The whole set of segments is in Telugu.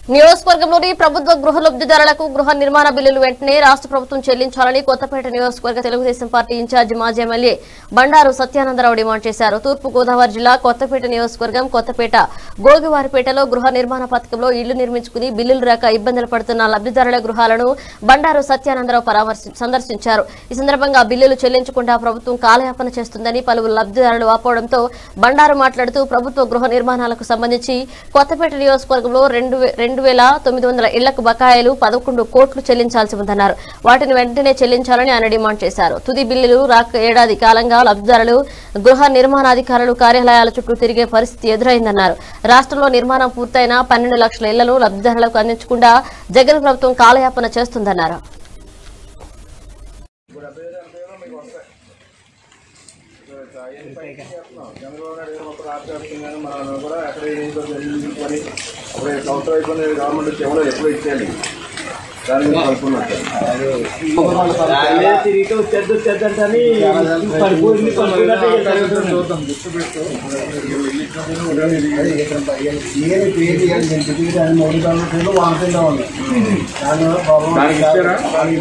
నియోజకవర్గంలోని ప్రభుత్వ గృహ లబ్ధిదారులకు గృహ నిర్మాణ బిల్లులు వెంటనే రాష్ట్ర ప్రభుత్వం చెల్లించాలని కొత్తపేట నియోజకవర్గ తెలుగుదేశం పార్టీ ఇన్ఛార్జి మాజీ ఎమ్మెల్యే బండారు సత్యానందరావు డిమాండ్ చేశారు తూర్పు గోదావరి జిల్లా కొత్తపేట నియోజకవర్గం కొత్తపేట గోగివారిపేటలో గృహ నిర్మాణ పథకంలో ఇళ్లు నిర్మించుకుని బిల్లులు రాక ఇబ్బందులు పడుతున్న లబ్ధిదారుల గృహాలను బండారు సత్యానందరావు పరామర్శి సందర్శించారు ఈ సందర్భంగా బిల్లులు చెల్లించకుండా ప్రభుత్వం కాలయాపన చేస్తుందని పలువురు లబ్ధిదారులు ఆపోవడంతో బండారు మాట్లాడుతూ ప్రభుత్వ గృహ నిర్మాణాలకు సంబంధించి కొత్తపేట నియోజకవర్గంలో రెండు వే- రెండు వేల తొమ్మిది వందల ఇళ్లకు బకాయిలు పదకొండు కోట్లు చెల్లించాల్సి ఉందన్నారు వాటిని వెంటనే చెల్లించాలని ఆయన డిమాండ్ చేశారు తుది బిల్లులు రాక ఏడాది కాలంగా లబ్ధిదారులు గృహ నిర్మాణాధికారులు కార్యాలయాల చుట్టూ తిరిగే పరిస్థితి ఎదురైందన్నారు రాష్ట్రంలో నిర్మాణం పూర్తయిన పన్నెండు లక్షల ఇళ్లను లబ్ధిదారులకు అందించకుండా జగన్ ప్రభుత్వం కాలయాపన చేస్తుందన్నారు చంద్రబాబు నాయుడు గారు మొత్తం ఆపేస్తుంది కానీ మనం కూడా ఎక్కడ ఏం జరిగింది అప్పుడు సంవత్సరం అయిపోయింది గవర్నమెంట్ చెవులో ఎప్పుడు ఇచ్చేయాలి దాని గురించి అనుకున్నట్టు తిరిగితే వచ్చేది వచ్చేద్దంటని పడిపోయింది పడిపోయినట్టు చూద్దాం గుర్తు పెట్టు దానికి ఇచ్చారా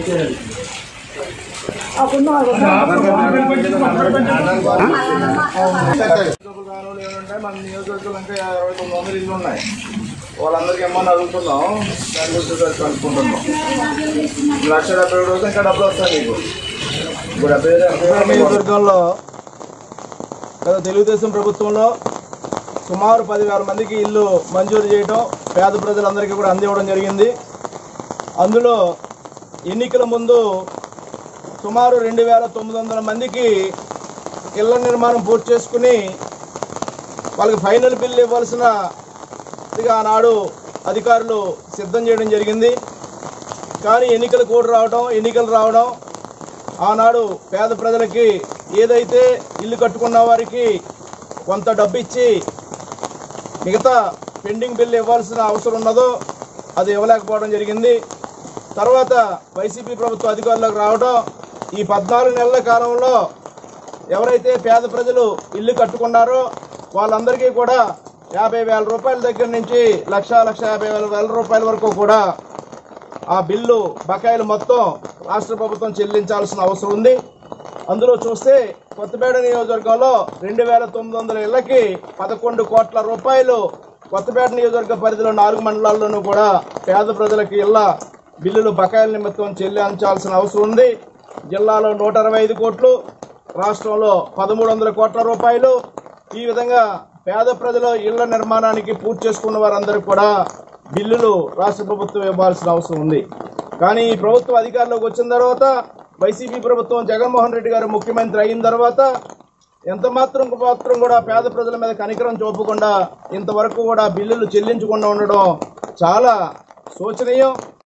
డబ్బులు రానోళ్ళు ఏమంటే మన నియోజకవర్గంలో ఇంకా ఇరవై తొమ్మిది వందల ఇల్లు ఉన్నాయి వాళ్ళందరికీ ఏమన్నా అడుగుతున్నాం దాని గురించి ఒకసారి కనుక్కుంటున్నాం లక్ష డెబ్బై ఏడు రోజులు ఇంకా డబ్బులు వస్తాయి మీకు ఇప్పుడు డెబ్బై ఐదు డెబ్బై ఏడు మీకు వస్తాయి. నియోజకవర్గంలో గత తెలుగుదేశం ప్రభుత్వంలో సుమారు పదివేల మందికి ఇల్లు మంజూరు చేయడం పేద ప్రజలందరికీ కూడా అందివ్వడం జరిగింది అందులో ఎన్నికల ముందు సుమారు రెండు వేల తొమ్మిది వందల మందికి ఇళ్ల నిర్మాణం పూర్తి చేసుకుని వాళ్ళకి ఫైనల్ బిల్లు ఇవ్వాల్సిన ఇది ఆనాడు అధికారులు సిద్ధం చేయడం జరిగింది కానీ ఎన్నికలు కోడ్ రావడం ఎన్నికలు రావడం ఆనాడు పేద ప్రజలకి ఏదైతే ఇల్లు కట్టుకున్న వారికి కొంత డబ్బు ఇచ్చి మిగతా పెండింగ్ బిల్లు ఇవ్వాల్సిన అవసరం ఉన్నదో అది ఇవ్వలేకపోవడం జరిగింది తర్వాత వైసీపీ ప్రభుత్వ అధికారులకు రావడం ఈ పద్నాలుగు నెలల కాలంలో ఎవరైతే పేద ప్రజలు ఇల్లు కట్టుకున్నారో వాళ్ళందరికీ కూడా యాభై వేల రూపాయల దగ్గర నుంచి లక్ష లక్ష యాభై వేల వేల రూపాయల వరకు కూడా ఆ బిల్లు బకాయిలు మొత్తం రాష్ట్ర ప్రభుత్వం చెల్లించాల్సిన అవసరం ఉంది అందులో చూస్తే కొత్తపేట నియోజకవర్గంలో రెండు వేల తొమ్మిది వందల ఇళ్లకి పదకొండు కోట్ల రూపాయలు కొత్తపేట నియోజకవర్గ పరిధిలో నాలుగు మండలాల్లోనూ కూడా పేద ప్రజలకి ఇళ్ల బిల్లులు బకాయిల నిమిత్తం చెల్లించాల్సిన అవసరం ఉంది జిల్లాలో నూట అరవై ఐదు కోట్లు రాష్ట్రంలో పదమూడు వందల కోట్ల రూపాయలు ఈ విధంగా పేద ప్రజల ఇళ్ల నిర్మాణానికి పూర్తి చేసుకున్న వారందరూ కూడా బిల్లులు రాష్ట్ర ప్రభుత్వం ఇవ్వాల్సిన అవసరం ఉంది కానీ ఈ ప్రభుత్వం అధికారంలోకి వచ్చిన తర్వాత వైసీపీ ప్రభుత్వం జగన్మోహన్ రెడ్డి గారు ముఖ్యమంత్రి అయిన తర్వాత ఎంత మాత్రం మాత్రం కూడా పేద ప్రజల మీద కనికరం చూపకుండా ఇంతవరకు కూడా బిల్లులు చెల్లించకుండా ఉండడం చాలా శోచనీయం